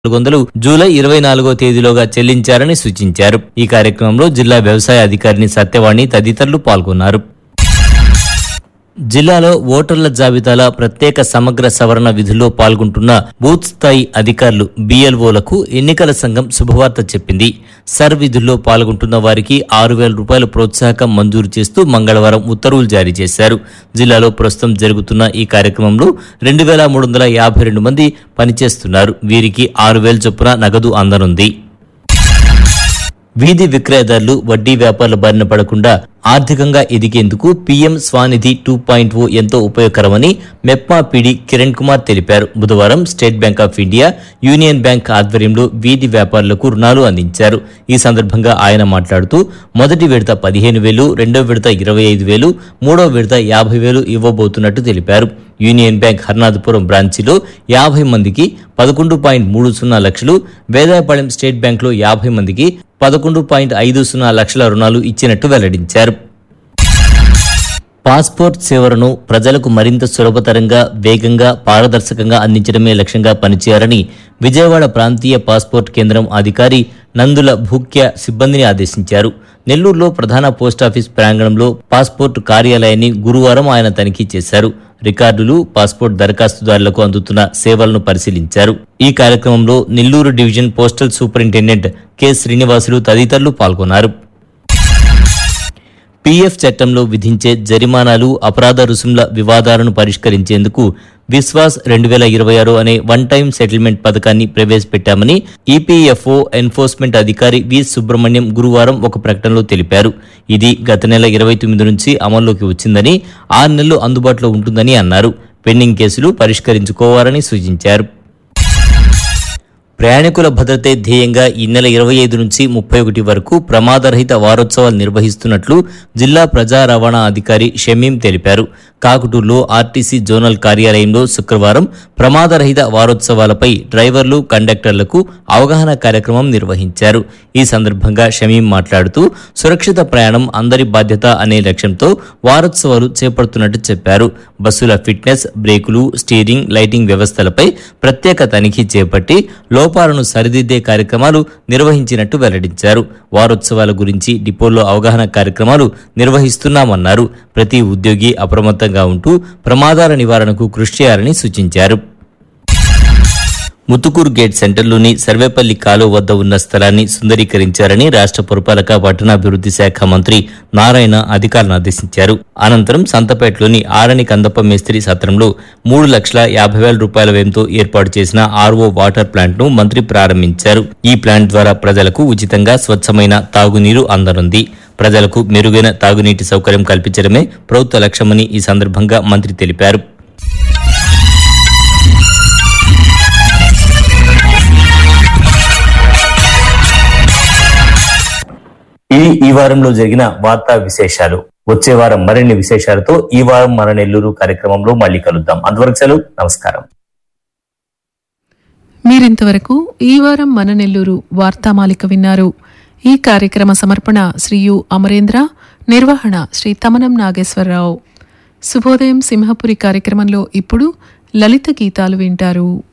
నాలుగు వందలు జూలై ఇరవై నాలుగో తేదీలోగా చెల్లించారని సూచించారు ఈ కార్యక్రమంలో జిల్లా వ్యవసాయ అధికారిని సత్యవాణి తదితరులు పాల్గొన్నారు జిల్లాలో ఓటర్ల జాబితాల ప్రత్యేక సమగ్ర సవరణ విధుల్లో పాల్గొంటున్న బూత్ స్థాయి అధికారులు బిఎల్ఓలకు ఎన్నికల సంఘం శుభవార్త చెప్పింది సర్ విధుల్లో పాల్గొంటున్న వారికి ఆరు వేల రూపాయల ప్రోత్సాహకం మంజూరు చేస్తూ మంగళవారం ఉత్తర్వులు జారీ చేశారు జిల్లాలో ప్రస్తుతం జరుగుతున్న ఈ కార్యక్రమంలో రెండు వేల మూడు వందల యాభై రెండు మంది పనిచేస్తున్నారు వీరికి ఆరు వేల చొప్పున నగదు అందనుంది వీధి విక్రయదారులు వడ్డీ వ్యాపారుల బారిన పడకుండా ఆర్థికంగా ఎదిగేందుకు PM SVANidhi two point O ఎంతో ఉపయోగకరమని మెప్మా పీడీ కిరణ్ కుమార్ తెలిపారు బుధవారం State Bank of India Union Bank ఆధ్వర్యంలో వీధి వ్యాపారులకు రుణాలు అందించారు ఈ సందర్భంగా ఆయన మాట్లాడుతూ మొదటి విడత పదిహేను వేలు రెండో విడత ఇరవై ఐదు వేలు మూడో విడత యాభై వేలు ఇవ్వబోతున్నట్టు తెలిపారు యూనియన్ బ్యాంక్ హర్నాథపురం బ్రాంచిలో యాభై మందికి పదకొండు పాయింట్ మూడు సున్నా లక్షలు వేదాయపాళెం స్టేట్ బ్యాంక్లో యాభై మందికి పదకొండు పాయింట్ ఐదు సున్నా లక్షల రుణాలు ఇచ్చినట్టు వెల్లడించారు పాస్పోర్ట్ సేవలను ప్రజలకు మరింత సులభతరంగా వేగంగా పారదర్శకంగా అందించడమే లక్ష్యంగా పనిచేయాలని విజయవాడ ప్రాంతీయ పాస్పోర్ట్ కేంద్రం అధికారి నందుల భూక్య సిబ్బందిని ఆదేశించారు నెల్లూరులో ప్రధాన పోస్టాఫీస్ ప్రాంగణంలో పాస్పోర్ట్ కార్యాలయాన్ని గురువారం ఆయన తనిఖీ చేశారు రికార్డులు పాస్పోర్ట్ దరఖాస్తుదారులకు అందుతున్న సేవలను పరిశీలించారు ఈ కార్యక్రమంలో Nellore division postal superintendent K Srinivasulu తదితరులు పాల్గొన్నారు పీఎఫ్ చట్టంలో విధించే జరిమానాలు అపరాధ రుసుముల వివాదాలను పరిష్కరించేందుకు విశ్వాస్ రెండు వేల ఇరవై ఆరు అనే వన్ టైం సెటిల్మెంట్ పథకాన్ని ప్రవేశపెట్టామని ఈపీఎఫ్ఓ ఎన్ఫోర్స్మెంట్ అధికారి వి సుబ్రహ్మణ్యం గురువారం ఒక ప్రకటనలో తెలిపారు ఇది గత నెల ఇరవై తొమ్మిది నుంచి అమల్లోకి వచ్చిందని ఆరు నెలలు అందుబాటులో ఉంటుందని అన్నారు పెండింగ్ కేసులు పరిష్కరించుకోవాలని సూచించారు ప్రయాణికుల భద్రతే ధ్యేయంగా ఈ నెల ఇరవై ఐదు నుంచి ముప్పై ఒకటి వరకు ప్రమాదరహిత వారోత్సవాలు నిర్వహిస్తున్నట్లు జిల్లా ప్రజా రవాణా అధికారి షమీం తెలిపారు కాకుటూరులో ఆర్టీసీ జోనల్ కార్యాలయంలో శుక్రవారం ప్రమాదరహిత వారోత్సవాలపై డ్రైవర్లు కండక్టర్లకు అవగాహన కార్యక్రమం నిర్వహించారు ఈ సందర్భంగా షమీం మాట్లాడుతూ సురక్షిత ప్రయాణం అందరి బాధ్యత అనే లక్ష్యంతో వారోత్సవాలు చేపడుతున్నట్టు చెప్పారు బస్సుల ఫిట్నెస్ బ్రేకులు స్టీరింగ్ లైటింగ్ వ్యవస్థలపై ప్రత్యేక తనిఖీ చేపట్టి లోపాలను సరిదిద్దే కార్యక్రమాలు నిర్వహించినట్టు వెల్లడించారు వారోత్సవాల గురించి డిపోల్లో అవగాహన కార్యక్రమాలు నిర్వహిస్తున్నామన్నారు ప్రతి ఉద్యోగి అప్రమత్తంగా ఉంటూ ప్రమాదాల నివారణకు కృషి చేయాలని సూచించారు ముతుకూరు గేట్ సెంటర్లోని సర్వేపల్లి కాలువ వద్ద ఉన్న స్థలాన్ని సుందరీకరించారని రాష్ట్ర పురపాలక పట్టణాభివృద్ధి శాఖ మంత్రి నారాయణ అధికారులను ఆదేశించారు అనంతరం సంతపేటలోని ఆరణి కందప్ప మేస్త్రి సత్రంలో మూడు లక్షల యాభై వేల రూపాయల వ్యయంతో ఏర్పాటు చేసిన ఆర్ఓ వాటర్ ప్లాంట్ ను మంత్రి ప్రారంభించారు ఈ ప్లాంట్ ద్వారా ప్రజలకు ఉచితంగా స్వచ్ఛమైన తాగునీరు అందనుంది ప్రజలకు మెరుగైన తాగునీటి సౌకర్యం కల్పించడమే ప్రభుత్వ లక్ష్యమని ఈ సందర్భంగా మంత్రి తెలిపారు ఇవి ఈ వారంలో జరిగిన వార్తా విశేషాలు వచ్చే వారం మరిన్ని విశేషాలతో ఈ వారం మన నెల్లూరు కార్యక్రమంలో మళ్ళీ కలుద్దాం అంతవరకు సెలవు నమస్కారం మీరింతవరకు ఈ వారం మన నెల్లూరు వార్తామాలిక విన్నారు ఈ కార్యక్రమ సమర్పణ శ్రీ యు అమరేంద్ర నిర్వహణ శ్రీ తమనం నాగేశ్వరరావు శుభోదయం సింహపురి కార్యక్రమంలో ఇప్పుడు లలిత గీతాలు వింటారు